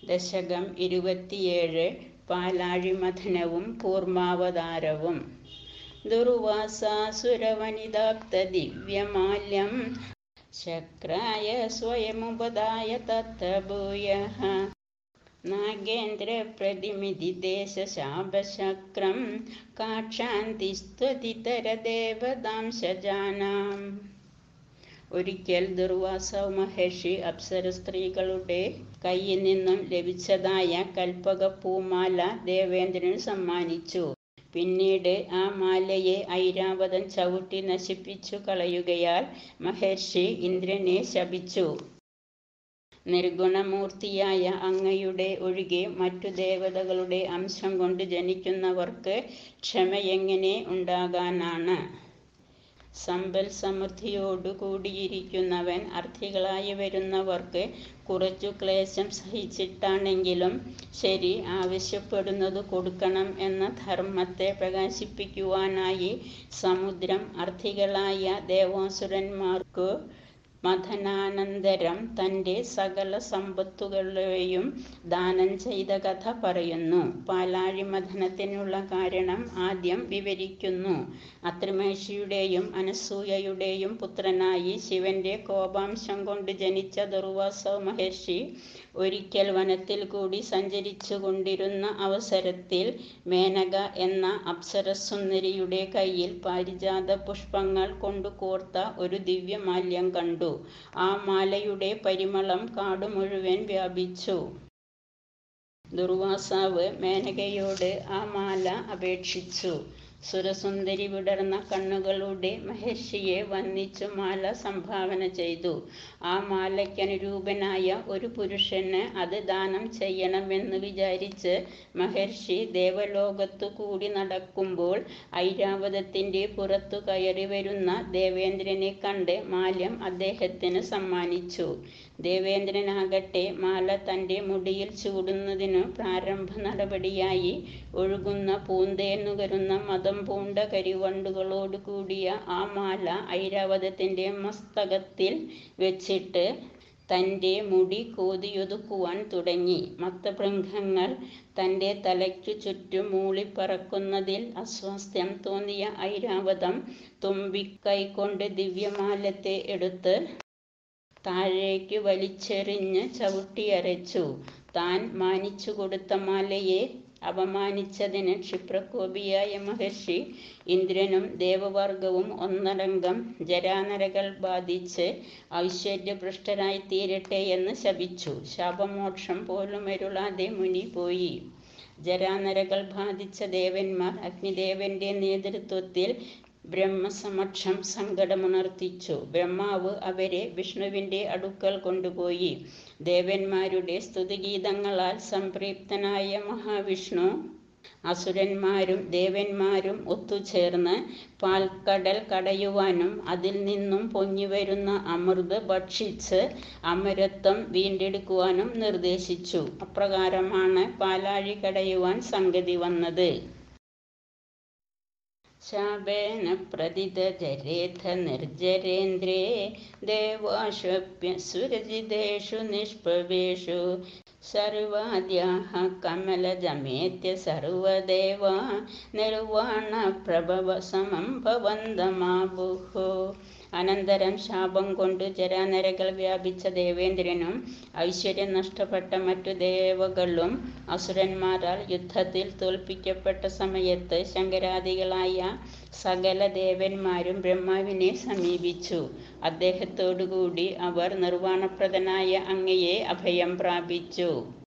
ദശകം ഇരുപത്തിയേഴ് പാലാഴിമഥനവും കൂർമാവതാരവും ദുർവാസാസുരവനിതാപ്ത ദിവ്യമാല്യം ശക്രായ സ്വയമുപദായ തത്തഭൂയ നാഗേന്ദ്രപ്രതിമിതി ദേശശാപശക്രം കാക്ഷാന്തിസ്ത്വതിതരദേവതാംശജാനാം ഒരിക്കൽ ദുർവാസ മഹർഷി അപ്സര സ്ത്രീകളുടെ കയ്യിൽ നിന്നും ലഭിച്ചതായ കൽപ്പക പൂമാല ദേവേന്ദ്രന് സമ്മാനിച്ചു പിന്നീട് ആ മാലയെ ഐരാവതം ചവിട്ടി നശിപ്പിച്ചു കളയുകയാൽ മഹർഷി ഇന്ദ്രനെ ശപിച്ചു നിർഗുണമൂർത്തിയായ അങ്ങയുടെ ഒഴികെ മറ്റു ദേവതകളുടെ അംശം കൊണ്ട് ജനിക്കുന്നവർക്ക് ക്ഷമയെങ്ങനെ ഉണ്ടാകാനാണ് സമ്പൽ സമൃദ്ധിയോടു കൂടിയിരിക്കുന്നവൻ അർത്ഥികളായി വരുന്നവർക്ക് കുറച്ചു ക്ലേശം സഹിച്ചിട്ടാണെങ്കിലും ശരി ആവശ്യപ്പെടുന്നത് കൊടുക്കണം എന്ന ധർമ്മത്തെ പ്രകാശിപ്പിക്കുവാനായി സമുദ്രം അർത്ഥികളായ ദേവാസുരന്മാർക്ക് മഥനാനന്തരം തൻ്റെ സകല സമ്പത്തുകളെയും ദാനം ചെയ്ത കഥ പറയുന്നു പാലാഴി മഥനത്തിനുള്ള കാരണം ആദ്യം വിവരിക്കുന്നു അത്രിമേഷിയുടെയും അനസൂയയുടെയും പുത്രനായി ശിവന്റെ കോപാംശം കൊണ്ട് ജനിച്ച ദുർവാസ മഹർഷി ഒരിക്കൽ വനത്തിൽ കൂടി സഞ്ചരിച്ചു കൊണ്ടിരുന്ന അവസരത്തിൽ മേനക എന്ന അപ്സരസുന്ദരിയുടെ കയ്യിൽ പാരിജാത പുഷ്പങ്ങൾ കൊണ്ടു കോർത്ത ഒരു ദിവ്യമാല്യം കണ്ടു ആ മാലയുടെ പരിമളം കാട് മുഴുവൻ വ്യാപിച്ചു ദുർവാസാവ് മേനകയോട് ആ മാല അപേക്ഷിച്ചു സുരസുന്ദരി വിടർന്ന കണ്ണുകളുടെ മഹർഷിയെ വന്ദിച്ചു മാല സംഭാവന ചെയ്തു ആ മാലയ്ക്കനുരൂപനായ ഒരു പുരുഷന് അത് ദാനം ചെയ്യണമെന്ന് വിചാരിച്ച് മഹർഷി ദേവലോകത്തു കൂടി നടക്കുമ്പോൾ ഐരാവതത്തിൻ്റെ പുറത്തു കയറി വരുന്ന ദേവേന്ദ്രനെ കണ്ട് മാല്യം അദ്ദേഹത്തിന് സമ്മാനിച്ചു ദേവേന്ദ്രനാകട്ടെ മാല തൻ്റെ മുടിയിൽ ചൂടുന്നതിനു പ്രാരംഭ നടപടിയായി ഒഴുകുന്ന പൂന്തേന്നുകരുന്ന മതം പൂണ്ട കരിവണ്ടുകളോട് കൂടിയ ആ മാല ഐരാവതത്തിൻ്റെ മസ്തകത്തിൽ വെച്ചിട്ട് തൻ്റെ മുടി കോതിയൊതുക്കുവാൻ തുടങ്ങി മത്തഭൃംഗങ്ങൾ തൻ്റെ തലയ്ക്കു ചുറ്റും മൂളിപ്പറക്കുന്നതിൽ അസ്വാസ്ഥ്യം തോന്നിയ ഐരാവതം തുമ്പിക്കൈകൊണ്ട് ദിവ്യമാലത്തെ എടുത്ത് താഴേക്ക് വലിച്ചെറിഞ്ഞ് ചവിട്ടിയരച്ചു താൻ മാനിച്ചു കൊടുത്ത മാലയെ അപമാനിച്ചതിന് ക്ഷിപ്രകോപിയായ മഹർഷി ഇന്ദ്രനും ദേവവർഗവും ഒന്നടങ്കം ജരാനരകൾ ബാധിച്ച് ഐശ്വര്യഭ്രഷ്ടരായി തീരട്ടെ എന്ന് ശപിച്ചു ശാപമോക്ഷം പോലും അരുളാതെ മുനി പോയി ജരാനരകൾ ബാധിച്ച ദേവന്മാർ അഗ്നിദേവന്റെ നേതൃത്വത്തിൽ ബ്രഹ്മസമക്ഷം സങ്കടമുണർത്തിച്ചു ബ്രഹ്മാവ് അവരെ വിഷ്ണുവിൻ്റെ അടുക്കൽ കൊണ്ടുപോയി ദേവന്മാരുടെ സ്തുതിഗീതങ്ങളാൽ സംപ്രീപ്തനായ മഹാവിഷ്ണു അസുരന്മാരും ദേവന്മാരും ഒത്തുചേർന്ന് പാൽക്കടൽ കടയുവാനും അതിൽ നിന്നും പൊങ്ങിവരുന്ന അമൃത് ഭക്ഷിച്ച് അമരത്വം വീണ്ടെടുക്കുവാനും നിർദ്ദേശിച്ചു അപ്രകാരമാണ് പാലാഴി കടയുവാൻ സംഗതി വന്നത് ശാപേന പ്രതിതജരേഥ നിർജരേന്ദ്രേ ദേവാശ്വപ്യ സുരജിതേഷു നിഷ്പവേഷു സർവാദ്യാഹ കമലജമേത്യ സർവദേവാ നിർവാണ പ്രഭവ സമം ഭവന്തമാബുഹു അനന്തരം ശാപം കൊണ്ട് ജരാനരകൾ വ്യാപിച്ച ദേവേന്ദ്രനും ഐശ്വര്യം നഷ്ടപ്പെട്ട മറ്റു ദേവകളും അസുരന്മാരാൽ യുദ്ധത്തിൽ തോൽപ്പിക്കപ്പെട്ട സമയത്ത് ശങ്കരാദികളായ സകല ദേവന്മാരും ബ്രഹ്മാവിനെ സമീപിച്ചു അദ്ദേഹത്തോടുകൂടി അവർ നിർവാണപ്രദനായ അങ്ങയെ അഭയം പ്രാപിച്ചു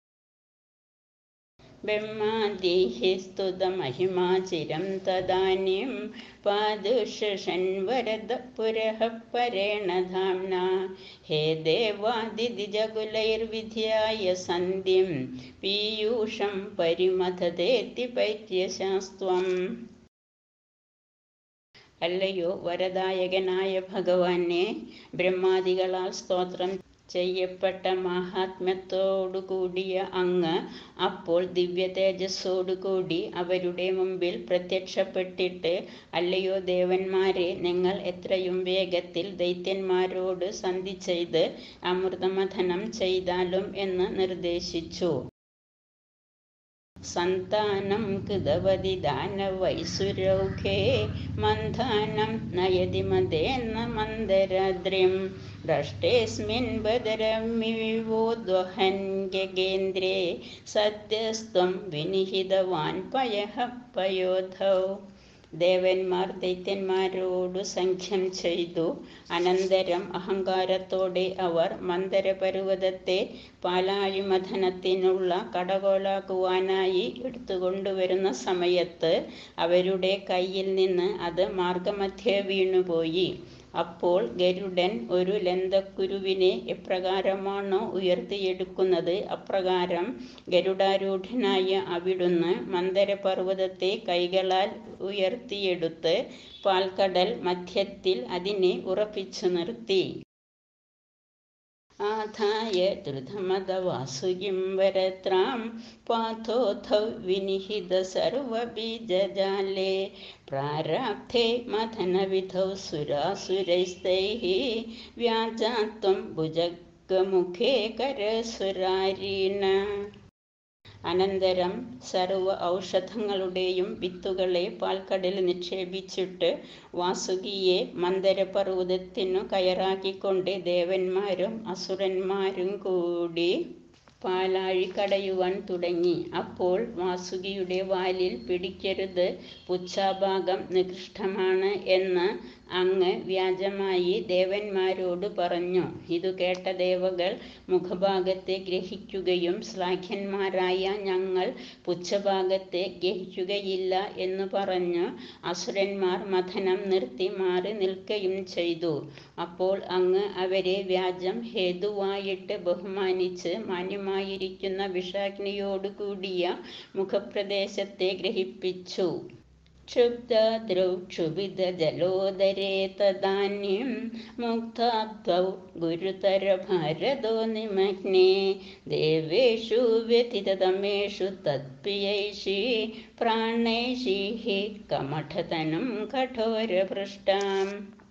ബ്രഹ്മാദിഹി സ്തുതമഹിമാചിരം തദാന്യം പാദുഷൻവരദ പുരഃ പരേണ ധാംന ഹേ ദേവാദിജകുലൈർവിധ്യായ സന്ധ്യം പീയൂഷം പരിമഥതേത്തി പൈത്യശാസ്ത്വം അല്ലയോ വരദായകനായ ഭഗവാനെ ബ്രഹ്മാദികളാൽ സ്തോത്രം ചെയ്യപ്പെട്ട മാഹാത്മ്യത്തോടുകൂടിയ അങ്ങ് അപ്പോൾ ദിവ്യ തേജസ്സോടുകൂടി അവരുടെ മുമ്പിൽ പ്രത്യക്ഷപ്പെട്ടിട്ട് അല്ലയോ ദേവന്മാരെ നിങ്ങൾ എത്രയും വേഗത്തിൽ ദൈത്യന്മാരോട് സന്ധി ചെയ്ത് അമൃതമഥനം ചെയ്താലും എന്ന് നിർദ്ദേശിച്ചു സന്താനം കൃതവതി ദാനവൈസുരൗഖേ മന്ധാനം നയതി മദേന്ന മന്ദരാദ്രിം ഭ്രഷ്ടേസ്മിൻ ബദരമിവോദ്വഹൻ ഗഗേന്ദ്രേ സത്യസ്ത്വം വിനിഹിതവാൻ പയഃ പയോധൗ ദേവന്മാർ ദൈത്യന്മാരോടു സംഖ്യം ചെയ്തു അനന്തരം അഹങ്കാരത്തോടെ അവർ മന്ദരപർവ്വതത്തെ പാലാഴിമഥനത്തിനുള്ള കടകോലാക്കുവാനായി എടുത്തുകൊണ്ടുവരുന്ന സമയത്ത് അവരുടെ കയ്യിൽ നിന്ന് അത് മാർഗമധ്യേ വീണുപോയി അപ്പോൾ ഗരുഡൻ ഒരു ലന്തക്കുരുവിനെ എപ്രകാരമാണോ ഉയർത്തിയെടുക്കുന്നത് അപ്രകാരം ഗരുഡാരൂഢനായ അവിടുന്ന് മന്ദരപർവ്വതത്തെ കൈകളാൽ ഉയർത്തിയെടുത്ത് പാൽക്കടൽ മധ്യത്തിൽ അതിനെ ഉറപ്പിച്ചു നിർത്തി ആധായ ധൃതമതവാസുകിം വരത്രാം പാഥോഥൗ വിനിഹിത സർവബീജജാലേ പ്രാരാബ്ധേ മഥനവിധൗ സുരാസുരൈസ്തൈः വ്യാജാത്വം ഭുജഗമുഖേ കരസുരാരീണ അനന്തരം സർവ ഔഷധങ്ങളുടെയും വിത്തുകളെ പാൽക്കടലിൽ നിക്ഷേപിച്ചിട്ട് വാസുകിയെ മന്ദരപർവ്വതത്തിനു കയറാക്കിക്കൊണ്ട് ദേവന്മാരും അസുരന്മാരും കൂടി പാലാഴി കടയുവാൻ തുടങ്ങി അപ്പോൾ വാസുകിയുടെ വാലിൽ പിടിക്കരുത് പുച്ഛാഭാഗം നികൃഷ്ടമാണ് എന്ന് അങ്ങ് വ്യാജമായി ദേവന്മാരോട് പറഞ്ഞു ഇതു കേട്ട ദേവകൾ മുഖഭാഗത്തെ ഗ്രഹിക്കുകയും ശ്ലാഘ്യന്മാരായ ഞങ്ങൾ പുച്ഛഭാഗത്തെ ഗ്രഹിക്കുകയില്ല എന്ന് പറഞ്ഞു അസുരന്മാർ മഥനം നിർത്തി മാറി നിൽക്കുകയും ചെയ്തു അപ്പോൾ അങ്ങ് അവരെ വ്യാജം ഹേതുവായിട്ട് ബഹുമാനിച്ച് മാന്യമായിരിക്കുന്ന വിഷാഗ്നിയോടു കൂടിയ മുഖപ്രദേശത്തെ ഗ്രഹിപ്പിച്ചു क्षुब्धाद्रौ क्षुभितजलोदरे तदानीं मुग्धाब्धौ गुरुतरभारदो निमग्ने देवेषु व्यथिततमेषु तत्प्रियैषी प्राणैषीः कमठतनं कठोरपृष्टाम्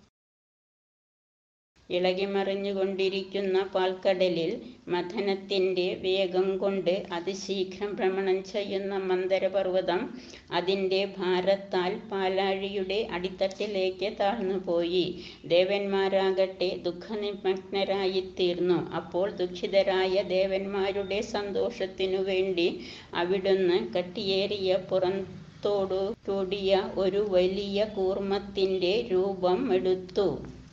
ഇളകിമറിഞ്ഞുകൊണ്ടിരിക്കുന്ന പാൽക്കടലിൽ മഥനത്തിൻ്റെ വേഗം കൊണ്ട് അതിശീഘ്രം ഭ്രമണം ചെയ്യുന്ന മന്ദരപർവ്വതം അതിൻ്റെ ഭാരത്താൽ പാലാഴിയുടെ അടിത്തട്ടിലേക്ക് താഴ്ന്നുപോയി ദേവന്മാരാകട്ടെ ദുഃഖനിമഗ്നരായിത്തീർന്നു അപ്പോൾ ദുഃഖിതരായ ദേവന്മാരുടെ സന്തോഷത്തിനു വേണ്ടി അവിടുന്ന് കട്ടിയേറിയ പുറത്തോടു കൂടിയ ഒരു വലിയ കൂർമ്മത്തിൻ്റെ രൂപം എടുത്തു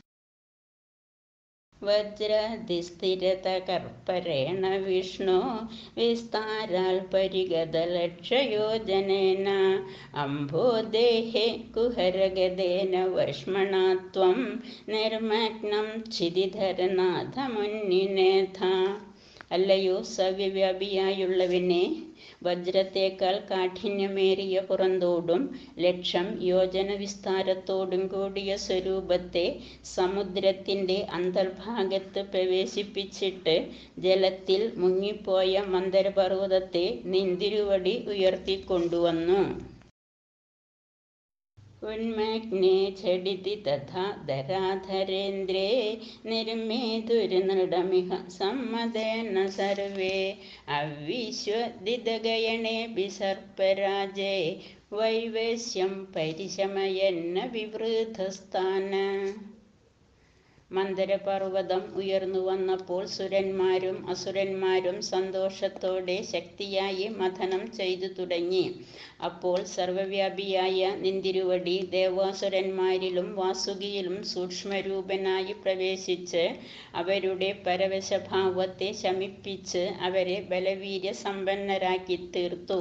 വജ്രധിസ്ഥിരതകർപ്പരേണ വിഷ്ണു വിസ്താരാൽ പരിഗതലക്ഷയോജനേന അംബോദേഹേ കുഹരഗതേന വഷ്മണാ ത്വം നിർമഗ്നം ക്ഷിതിധരനാഥമുന്നിനേഥ അല്ലയോ സവ്യവ്യാപിയായുള്ളവനെ വജ്രത്തേക്കാൾ കാഠിന്യമേറിയ പുറന്തോടും ലക്ഷം യോജന വിസ്താരത്തോടും കൂടിയ സ്വരൂപത്തെ സമുദ്രത്തിൻ്റെ അന്തർഭാഗത്ത് പ്രവേശിപ്പിച്ചിട്ട് ജലത്തിൽ മുങ്ങിപ്പോയ മന്ദരപർവ്വതത്തെ നിന്തിരുവടി ഉയർത്തിക്കൊണ്ടുവന്നു ഉന്മഗ്നേ ഝടിതി തഥാ ധരാധരേന്ദ്രേ നിർമ്മേതുരുനൃടമിഹ സമ്മതേന സർവേ അവിശ്വദിതഗയണേ സർപ്പരാജേ വൈവേശ്യം പരിശമയന്ന വിവൃതസ്ഥാന മന്ദരപർവ്വതം ഉയർന്നു വന്നപ്പോൾ സുരന്മാരും അസുരന്മാരും സന്തോഷത്തോടെ ശക്തിയായി മഥനം ചെയ്തു തുടങ്ങി അപ്പോൾ സർവവ്യാപിയായ നിന്തിരുവടി ദേവാസുരന്മാരിലും വാസുകിയിലും സൂക്ഷ്മരൂപനായി പ്രവേശിച്ച് അവരുടെ പരവശഭാവത്തെ ശമിപ്പിച്ച് അവരെ ബലവീര്യ സമ്പന്നരാക്കി തീർത്തു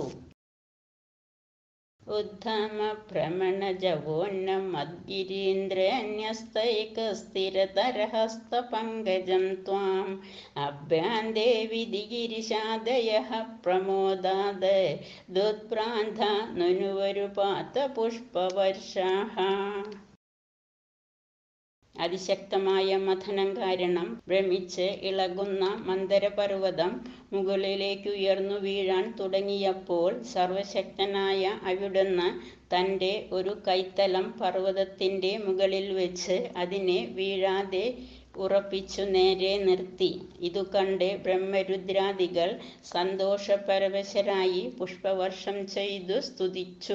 ഉദ്ധമഭ്രമണജവോന്നമദ്ഗിരീന്ദ്രന്യസ്തൈകസ്ഥിരതരഹസ്തപങ്കജം ത്വാം അഭ്യാന്തേ വിധിഗിരിശാദയഃ പ്രമോദാത് ദുത്ഭ്രാന്ത നുനുവരുപാത പുഷ്പവർഷാः അതിശക്തമായ മഥനം കാരണം ഭ്രമിച്ച് ഇളകുന്ന മന്ദരപർവ്വതം മുകളിലേക്കുയർന്നു വീഴാൻ തുടങ്ങിയപ്പോൾ സർവശക്തനായ അവിടുന്ന് തൻ്റെ ഒരു കൈത്തലം പർവ്വതത്തിൻ്റെ മുകളിൽ വെച്ച് അതിനെ വീഴാതെ ഉറപ്പിച്ചു നേരെ നിർത്തി ഇതു കണ്ട് ബ്രഹ്മരുദ്രാദികൾ സന്തോഷപരവശരായി പുഷ്പവർഷം ചെയ്തു സ്തുതിച്ചു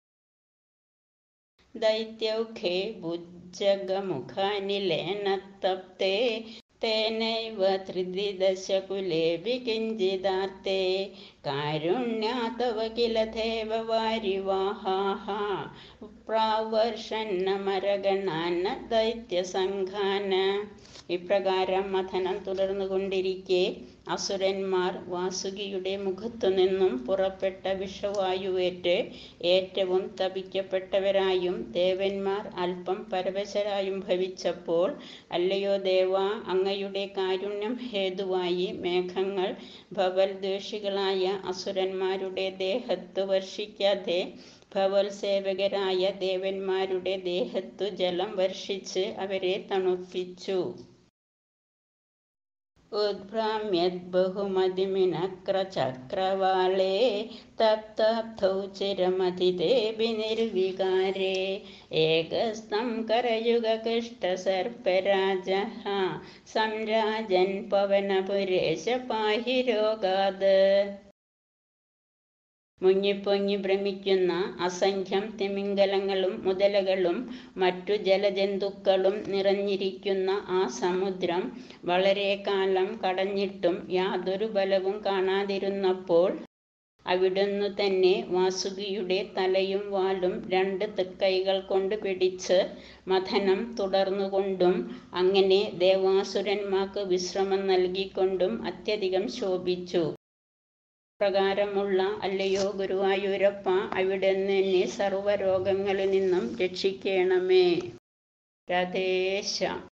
ദൈത്യൗഖേ ഭുജഗമുഖാനിലേന തപ്തേ തേനൈവ ത്രിദിദശകുലേ വികിഞ്ചിതാർത്തേ കാരുണ്യാ തവ കില ദേവവാരിവാഹാഹ പ്രാവർഷന്നമരഗണാന ദൈത്യസംഘാന ഇപ്രകാരം മഥനം തുടർന്നുകൊണ്ടിരിക്കെ അസുരന്മാർ വാസുകിയുടെ മുഖത്തു നിന്നും പുറപ്പെട്ട വിഷവായുവേറ്റ് ഏറ്റവും തപിക്കപ്പെട്ടവരായും ദേവന്മാർ അല്പം പരവശരായും ഭവിച്ചപ്പോൾ അല്ലയോ ദേവ അങ്ങയുടെ കാരുണ്യം ഹേതുവായി മേഘങ്ങൾ ഭവൽദ്വേഷികളായ അസുരന്മാരുടെ ദേഹത്ത് വർഷിക്കാതെ ഭവൽ സേവകരായ ദേവന്മാരുടെ ദേഹത്തു ജലം വർഷിച്ച് അവരെ തണുപ്പിച്ചു ഉദ്ഭ്രാമ്യദ്ബഹുമതിമിനക്രചക്രവാളേ തപ്തബ്ധൗ ചിരമതിദേവി നിർവികാരേ ഏകസ്തം കരയുഗകൃഷ്ടസർപ്പരാജ സംരാജൻ പവനപുരേശ പാഹി രോഗാത് മുങ്ങിപ്പൊങ്ങി ഭ്രമിക്കുന്ന അസംഖ്യം തിമിംഗലങ്ങളും മുതലകളും മറ്റു ജലജന്തുക്കളും നിറഞ്ഞിരിക്കുന്ന ആ സമുദ്രം വളരെ കാലം കടഞ്ഞിട്ടും യാതൊരു ബലവും കാണാതിരുന്നപ്പോൾ അവിടുന്ന് തന്നെ വാസുകിയുടെ തലയും വാലും രണ്ട് തൃക്കൈകൾ കൊണ്ട് പിടിച്ച് മഥനം തുടർന്നുകൊണ്ടും അങ്ങനെ ദേവാസുരന്മാർക്ക് വിശ്രമം നൽകിക്കൊണ്ടും അത്യധികം ശോഭിച്ചു പ്രകാരമുള്ള അല്ലയോ ഗുരുവായൂരപ്പ അവിടുന്ന് എന്നെ സർവ്വരോഗങ്ങളിൽ നിന്നും രക്ഷിക്കണമേ രഥേശ